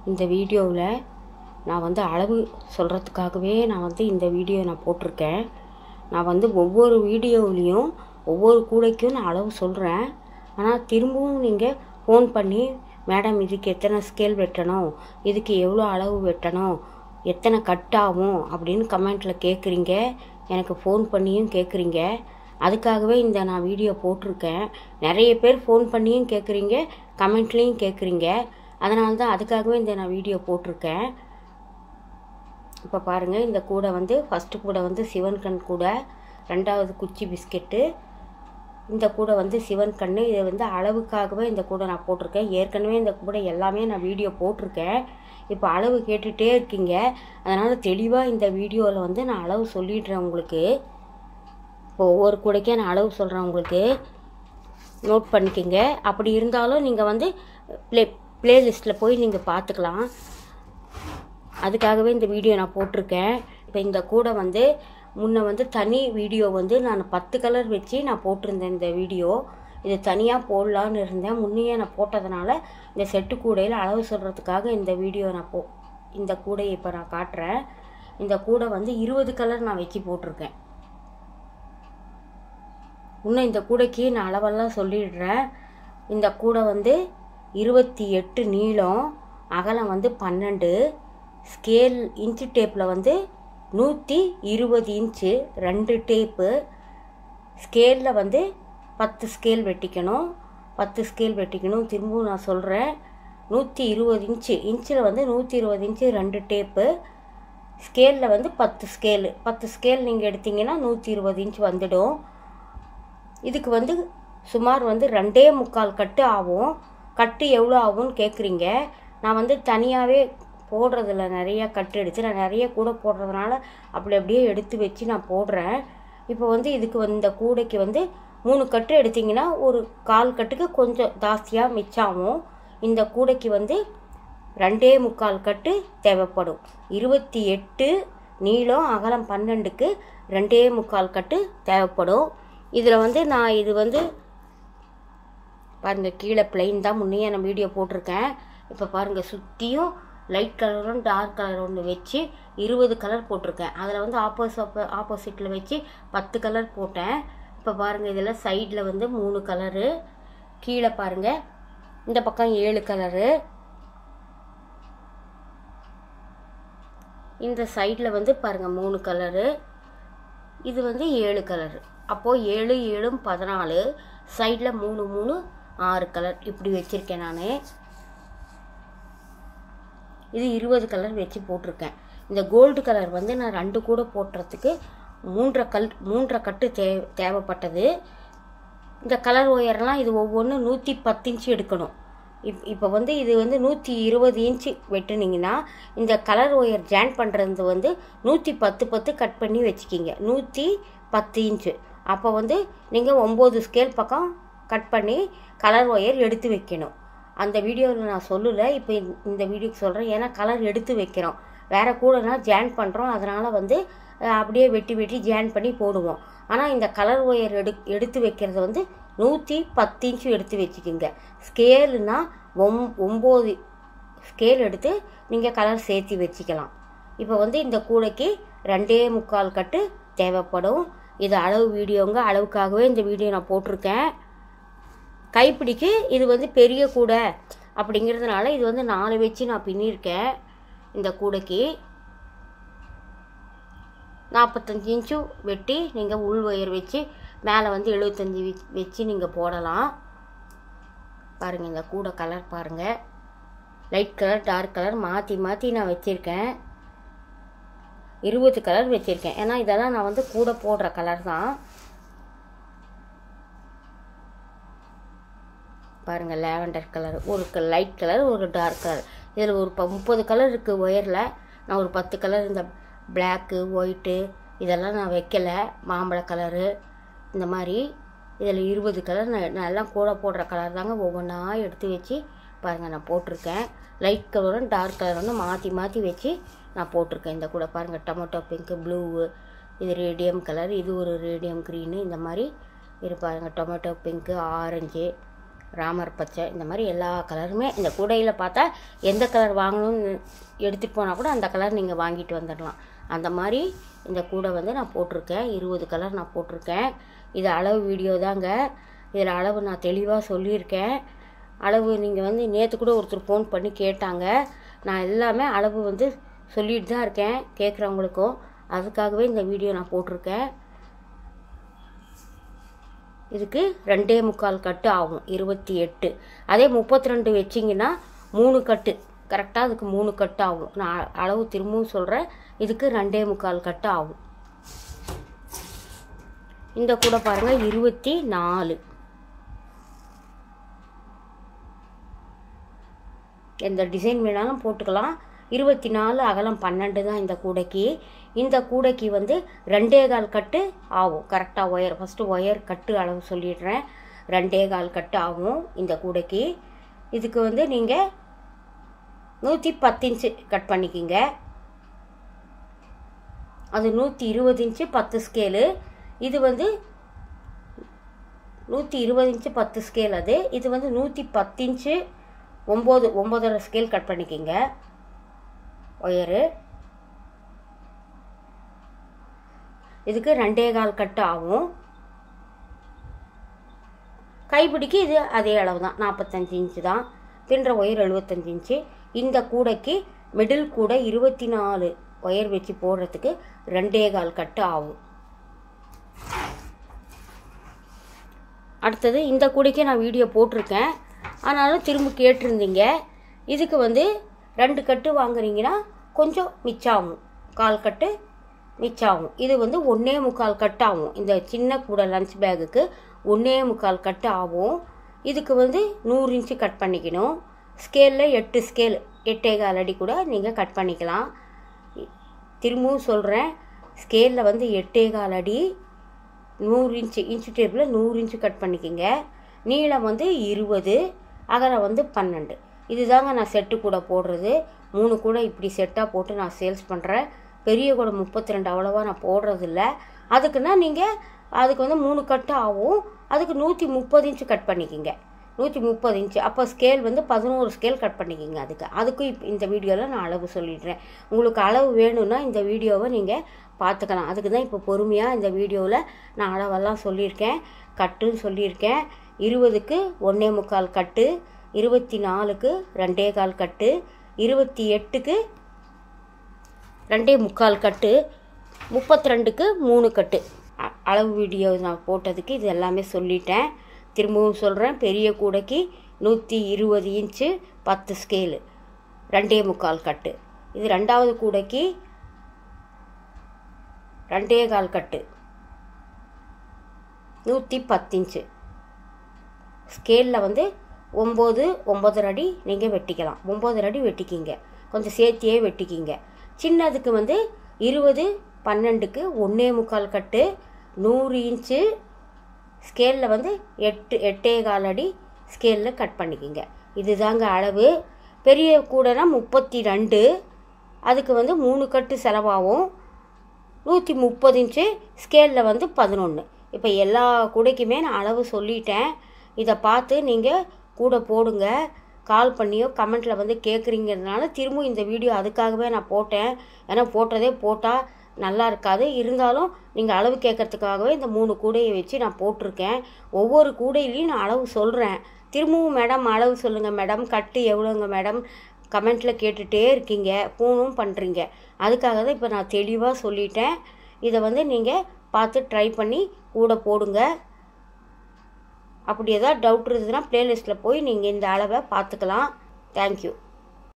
இந்த வீடியோவில் நான் வந்து அளவு சொல்கிறதுக்காகவே நான் வந்து இந்த வீடியோ நான் போட்டிருக்கேன் நான் வந்து ஒவ்வொரு வீடியோவிலையும் ஒவ்வொரு கூடைக்கும் நான் அளவு சொல்கிறேன் ஆனால் திரும்பவும் நீங்கள் ஃபோன் பண்ணி மேடம் இதுக்கு எத்தனை ஸ்கேல் வெட்டணும் இதுக்கு எவ்வளோ அளவு வெட்டணும் எத்தனை கட் ஆகும் அப்படின்னு கமெண்ட்டில் கேட்குறீங்க எனக்கு ஃபோன் பண்ணியும் கேட்குறீங்க அதுக்காகவே இந்த நான் வீடியோ போட்டிருக்கேன் நிறைய பேர் ஃபோன் பண்ணியும் கேட்குறீங்க கமெண்ட்லேயும் கேட்குறீங்க அதனால தான் அதுக்காகவே இந்த நான் வீடியோ போட்டிருக்கேன் இப்போ பாருங்கள் இந்த கூடை வந்து ஃபஸ்ட்டு கூடை வந்து சிவன் கண் கூடை ரெண்டாவது குச்சி பிஸ்கெட்டு இந்த கூடை வந்து சிவன் கண் இதை வந்து அளவுக்காகவே இந்த கூடை நான் போட்டிருக்கேன் ஏற்கனவே இந்த கூடை எல்லாமே நான் வீடியோ போட்டிருக்கேன் இப்போ அளவு கேட்டுகிட்டே இருக்கீங்க அதனால் தெளிவாக இந்த வீடியோவில் வந்து நான் அளவு சொல்லிடுறேன் உங்களுக்கு இப்போ ஒவ்வொரு கூடைக்கே நான் அளவு சொல்கிறேன் உங்களுக்கு நோட் பண்ணிக்கோங்க அப்படி இருந்தாலும் நீங்கள் வந்து ப்ளே ப்ளேலிஸ்ட்டில் போய் நீங்கள் பார்த்துக்கலாம் அதுக்காகவே இந்த வீடியோ நான் போட்டிருக்கேன் இப்போ இந்த கூடை வந்து முன்ன வந்து தனி வீடியோ வந்து நான் பத்து கலர் வச்சு நான் போட்டிருந்தேன் இந்த வீடியோ இது தனியாக போடலான்னு இருந்தேன் முன்னையே நான் போட்டதுனால இந்த செட்டு கூடையில் அளவு சொல்கிறதுக்காக இந்த வீடியோ நான் போ இந்த கூடையை இப்போ நான் காட்டுறேன் இந்த கூடை வந்து இருபது கலர் நான் வச்சு போட்டிருக்கேன் இன்னும் இந்த கூடைக்கு நான் அளவெல்லாம் சொல்லிடுறேன் இந்த கூடை வந்து இருபத்தி எட்டு நீளம் அகலம் வந்து பன்னெண்டு ஸ்கேல் இன்ச்சு டேப்பில் வந்து நூற்றி இருபது இன்ச்சு ரெண்டு டேப்பு ஸ்கேலில் வந்து பத்து ஸ்கேல் வெட்டிக்கணும் பத்து ஸ்கேல் வெட்டிக்கணும் திரும்பவும் நான் சொல்கிறேன் நூற்றி இருபது இன்ச்சு இன்ச்சில் வந்து நூற்றி இருபது இன்ச்சு ரெண்டு டேப்பு ஸ்கேலில் வந்து பத்து ஸ்கேலு பத்து ஸ்கேல் நீங்கள் எடுத்தீங்கன்னா நூற்றி இருபது இன்ச் வந்துடும் இதுக்கு வந்து சுமார் வந்து ரெண்டே முக்கால் கட்டு ஆகும் கட்டு எவ்வளோ ஆகும்னு கேட்குறீங்க நான் வந்து தனியாகவே போடுறதில்ல நிறையா கட்டு எடுத்து நான் நிறைய கூடை போடுறதுனால அப்படி அப்படியே எடுத்து வச்சு நான் போடுறேன் இப்போ வந்து இதுக்கு வந்து இந்த கூடைக்கு வந்து மூணு கட்டு எடுத்திங்கன்னா ஒரு கால் கட்டுக்கு கொஞ்சம் ஜாஸ்தியாக மிச்சாகும் இந்த கூடைக்கு வந்து ரெண்டே முக்கால் கட்டு தேவைப்படும் இருபத்தி எட்டு நீளம் அகலம் பன்னெண்டுக்கு ரெண்டே முக்கால் கட்டு தேவைப்படும் இதில் வந்து நான் இது வந்து பாருங்கள் கீழே பிளைன் தான் முன்னையே நான் வீடியோ போட்டிருக்கேன் இப்போ பாருங்கள் சுற்றியும் லைட் கலரும் டார்க் கலர் ஒன்று வச்சு இருபது கலர் போட்டிருக்கேன் அதில் வந்து ஆப்போசிட் ஆப்போசிட்டில் வச்சு பத்து கலர் போட்டேன் இப்போ பாருங்கள் இதில் சைடில் வந்து மூணு கலரு கீழே பாருங்கள் இந்த பக்கம் ஏழு கலரு இந்த சைடில் வந்து பாருங்கள் மூணு கலரு இது வந்து ஏழு கலரு அப்போது ஏழு ஏழும் பதினாலு சைடில் மூணு மூணு ஆறு கலர் இப்படி வச்சுருக்கேன் நான் இது இருபது கலர் வச்சு போட்டிருக்கேன் இந்த கோல்டு கலர் வந்து நான் ரெண்டு கூட போட்டுறதுக்கு மூன்றரை கல் மூன்றரை கட்டு தே தேவைப்பட்டது இந்த கலர் ஒயர்லாம் இது ஒவ்வொன்று நூற்றி பத்து இன்ச்சு எடுக்கணும் இப் இப்போ வந்து இது வந்து நூற்றி இருபது இன்ச்சு வெட்டுனீங்கன்னா இந்த கலர் ஒயர் ஜாயின் பண்ணுறது வந்து நூற்றி பத்து பத்து கட் பண்ணி வச்சுக்கிங்க நூற்றி பத்து இன்ச்சு அப்போ வந்து நீங்கள் ஒம்பது ஸ்கேல் பக்கம் கட் பண்ணி கலர் ஒயர் எடுத்து வைக்கணும் அந்த வீடியோவில் நான் சொல்லலை இப்போ இந்த வீடியோக்கு சொல்கிறேன் ஏன்னா கலர் எடுத்து வைக்கிறோம் வேறு கூடனா ஜாயின் பண்ணுறோம் அதனால் வந்து அப்படியே வெட்டி வெட்டி ஜாயின் பண்ணி போடுவோம் ஆனால் இந்த கலர் ஒயர் எடு எடுத்து வைக்கிறது வந்து நூற்றி பத்து இன்ச்சு எடுத்து வச்சுக்கோங்க ஸ்கேலுனா ஒம் ஒம்பது ஸ்கேல் எடுத்து நீங்கள் கலர் சேர்த்து வச்சுக்கலாம் இப்போ வந்து இந்த கூடைக்கு ரெண்டே முக்கால் கட்டு தேவைப்படும் இது அளவு வீடியோங்க அளவுக்காகவே இந்த வீடியோ நான் போட்டிருக்கேன் கைப்பிடிக்கு இது வந்து பெரிய கூடை அப்படிங்கிறதுனால இது வந்து நாலு வச்சு நான் பின்னிருக்கேன் இந்த கூடைக்கு நாற்பத்தஞ்சு இன்ச்சு வெட்டி நீங்கள் உள் ஒயர் வச்சு மேலே வந்து எழுபத்தஞ்சி வச்சு நீங்கள் போடலாம் பாருங்கள் இந்த கூடை கலர் பாருங்கள் லைட் கலர் டார்க் கலர் மாற்றி மாற்றி நான் வச்சுருக்கேன் இருபது கலர் வச்சுருக்கேன் ஏன்னா இதெல்லாம் நான் வந்து கூட போடுற கலர் தான் பாருங்கள் லேவண்டர் கலர் ஒரு லைட் கலர் ஒரு டார்க் கலர் இதில் ஒரு ப முப்பது கலர் இருக்குது ஒயரில் நான் ஒரு பத்து கலர் இந்த பிளாக்கு ஒயிட்டு இதெல்லாம் நான் வைக்கலை மாம்பழ கலரு இந்த மாதிரி இதில் இருபது கலர் நான் நான் எல்லாம் கூட போடுற கலர் தாங்க ஒவ்வொன்றா எடுத்து வச்சு பாருங்கள் நான் போட்டிருக்கேன் லைட் கலரும் டார்க் கலரும் மாற்றி மாற்றி வச்சு நான் போட்டிருக்கேன் இந்த கூட பாருங்கள் டொமேட்டோ பிங்க்கு ப்ளூவு இது ரேடியம் கலர் இது ஒரு ரேடியம் க்ரீனு இந்த மாதிரி இரு பாருங்கள் டொமேட்டோ பிங்க்கு ஆரஞ்சு ராமர் பச்சை இந்த மாதிரி எல்லா கலருமே இந்த கூடையில் பார்த்தா எந்த கலர் வாங்கணும்னு எடுத்துகிட்டு போனால் கூட அந்த கலர் நீங்கள் வாங்கிட்டு வந்துடலாம் அந்த மாதிரி இந்த கூடை வந்து நான் போட்டிருக்கேன் இருபது கலர் நான் போட்டிருக்கேன் இது அளவு வீடியோ தாங்க இதில் அளவு நான் தெளிவாக சொல்லியிருக்கேன் அளவு நீங்கள் வந்து நேற்று கூட ஒருத்தர் ஃபோன் பண்ணி கேட்டாங்க நான் எல்லாமே அளவு வந்து சொல்லிட்டு தான் இருக்கேன் கேட்குறவங்களுக்கும் அதுக்காகவே இந்த வீடியோ நான் போட்டிருக்கேன் இதுக்கு ரெண்டே முக்கால் கட்டு ஆகும் இருபத்தி எட்டு அதே முப்பத்தி ரெண்டு வச்சிங்கன்னா மூணு கட்டு கரெக்டாக அதுக்கு மூணு கட்டு ஆகும் நான் அ- அளவு திரும்பவும் சொல்கிறேன் இதுக்கு ரெண்டே முக்கால் கட்டு ஆகும் இந்த கூட பாருங்கள் இருபத்தி நாலு எந்த டிசைன் வேணாலும் போட்டுக்கலாம் இருபத்தி நாலு அகலம் பன்னெண்டு தான் இந்த கூடைக்கு இந்த கூடைக்கு வந்து ரெண்டே கால் கட்டு ஆகும் கரெக்டாக ஒயர் ஃபஸ்ட்டு ஒயர் கட்டு அளவு சொல்லிடுறேன் ரெண்டே கால் கட்டு ஆகும் இந்த கூடைக்கு இதுக்கு வந்து நீங்கள் நூற்றி பத்து இன்ச்சு கட் பண்ணிக்கிங்க அது நூற்றி இருபது இன்ச்சு பத்து ஸ்கேலு இது வந்து நூற்றி இருபது இன்ச்சு பத்து ஸ்கேல் அது இது வந்து நூற்றி பத்து இன்ச்சு ஒம்பது ஒம்பதரை ஸ்கேல் கட் பண்ணிக்கிங்க ஒயரு இதுக்கு ரெண்டே கால் கட்டு ஆகும் கைப்பிடிக்கு இது அதே அளவு தான் நாற்பத்தஞ்சு இன்ச்சு தான் பின்ற ஒயர் எழுபத்தஞ்சு இன்ச்சு இந்த கூடைக்கு மிடில் கூடை இருபத்தி நாலு ஒயர் வச்சு போடுறதுக்கு ரெண்டே கால் கட்டு ஆகும் அடுத்தது இந்த கூடைக்கு நான் வீடியோ போட்டிருக்கேன் ஆனாலும் திரும்ப கேட்டிருந்தீங்க இதுக்கு வந்து ரெண்டு கட்டு வாங்குறீங்கன்னா கொஞ்சம் மிச்சாகும் கால் கட்டு மிச்சாகும் இது வந்து ஒன்றே முக்கால் கட்டு ஆகும் இந்த சின்ன கூடை லஞ்ச் பேகுக்கு ஒன்றே முக்கால் கட்டு ஆகும் இதுக்கு வந்து நூறு இன்ச்சு கட் பண்ணிக்கணும் ஸ்கேலில் எட்டு ஸ்கேல் எட்டே கால் அடி கூட நீங்கள் கட் பண்ணிக்கலாம் திரும்பவும் சொல்கிறேன் ஸ்கேலில் வந்து எட்டே கால் அடி நூறு இன்ச்சு இன்ச்சு டேபிளில் நூறு இன்ச்சு கட் பண்ணிக்கோங்க நீளம் வந்து இருபது அகலம் வந்து பன்னெண்டு இதுதாங்க நான் செட்டு கூட போடுறது மூணு கூட இப்படி செட்டாக போட்டு நான் சேல்ஸ் பண்ணுறேன் பெரிய கூட முப்பத்தி ரெண்டு அவ்வளோவா நான் போடுறதில்ல அதுக்குன்னா நீங்கள் அதுக்கு வந்து மூணு கட்டு ஆகும் அதுக்கு நூற்றி முப்பது இன்ச்சு கட் பண்ணிக்கிங்க நூற்றி முப்பது இன்ச்சு அப்போ ஸ்கேல் வந்து பதினோரு ஸ்கேல் கட் பண்ணிக்கிங்க அதுக்கு அதுக்கும் இப்போ இந்த வீடியோவில் நான் அளவு சொல்லிடுறேன் உங்களுக்கு அளவு வேணும்னா இந்த வீடியோவை நீங்கள் பார்த்துக்கலாம் அதுக்கு தான் இப்போ பொறுமையாக இந்த வீடியோவில் நான் அளவெல்லாம் சொல்லியிருக்கேன் கட்டுன்னு சொல்லியிருக்கேன் இருபதுக்கு ஒன்றே முக்கால் கட்டு இருபத்தி நாலுக்கு ரெண்டே கால் கட்டு இருபத்தி எட்டுக்கு ரெண்டே முக்கால் கட்டு முப்பத்தி ரெண்டுக்கு மூணு கட்டு அ- அளவு வீடியோ நான் போட்டதுக்கு இது எல்லாமே சொல்லிட்டேன் திரும்பவும் சொல்கிறேன் பெரிய கூடைக்கு நூற்றி இருபது இன்ச்சு பத்து ஸ்கேலு ரெண்டே முக்கால் கட்டு இது ரெண்டாவது கூடைக்கு ரெண்டே கால் கட்டு நூற்றி பத்து இன்ச்சு ஸ்கேலில் வந்து ஒம்பது ஒம்பதரை அடி நீங்கள் வெட்டிக்கலாம் ஒம்பதரை அடி வெட்டிக்கிங்க கொஞ்சம் சேர்த்தியே வெட்டிக்கிங்க சின்னதுக்கு வந்து இருபது பன்னெண்டுக்கு ஒன்றே முக்கால் கட்டு நூறு இன்ச்சு ஸ்கேலில் வந்து எட்டு எட்டே கால் அடி ஸ்கேலில் கட் பண்ணிக்கிங்க இதுதாங்க அளவு பெரிய கூடைனா முப்பத்தி ரெண்டு அதுக்கு வந்து மூணு கட்டு செலவாகும் நூற்றி முப்பது இன்ச்சு ஸ்கேலில் வந்து பதினொன்று இப்போ எல்லா கூடைக்குமே நான் அளவு சொல்லிட்டேன் இதை பார்த்து நீங்கள் கூட போடுங்க கால் பண்ணியோ கமெண்ட்டில் வந்து கேட்குறீங்கிறதுனால திரும்ப இந்த வீடியோ அதுக்காகவே நான் போட்டேன் ஏன்னா போட்டதே போட்டால் நல்லா இருக்காது இருந்தாலும் நீங்கள் அளவு கேட்கறதுக்காகவே இந்த மூணு கூடையை வச்சு நான் போட்டிருக்கேன் ஒவ்வொரு கூடையிலையும் நான் அளவு சொல்கிறேன் திரும்பவும் மேடம் அளவு சொல்லுங்கள் மேடம் கட்டு எவ்வளோங்க மேடம் கமெண்ட்டில் கேட்டுகிட்டே இருக்கீங்க ஃபோனும் பண்ணுறீங்க அதுக்காக தான் இப்போ நான் தெளிவாக சொல்லிட்டேன் இதை வந்து நீங்கள் பார்த்து ட்ரை பண்ணி கூட போடுங்க அப்படி ஏதாவது டவுட் இருந்ததுன்னா ப்ளேலிஸ்ட்டில் போய் நீங்கள் இந்த அளவை பார்த்துக்கலாம் தேங்க்யூ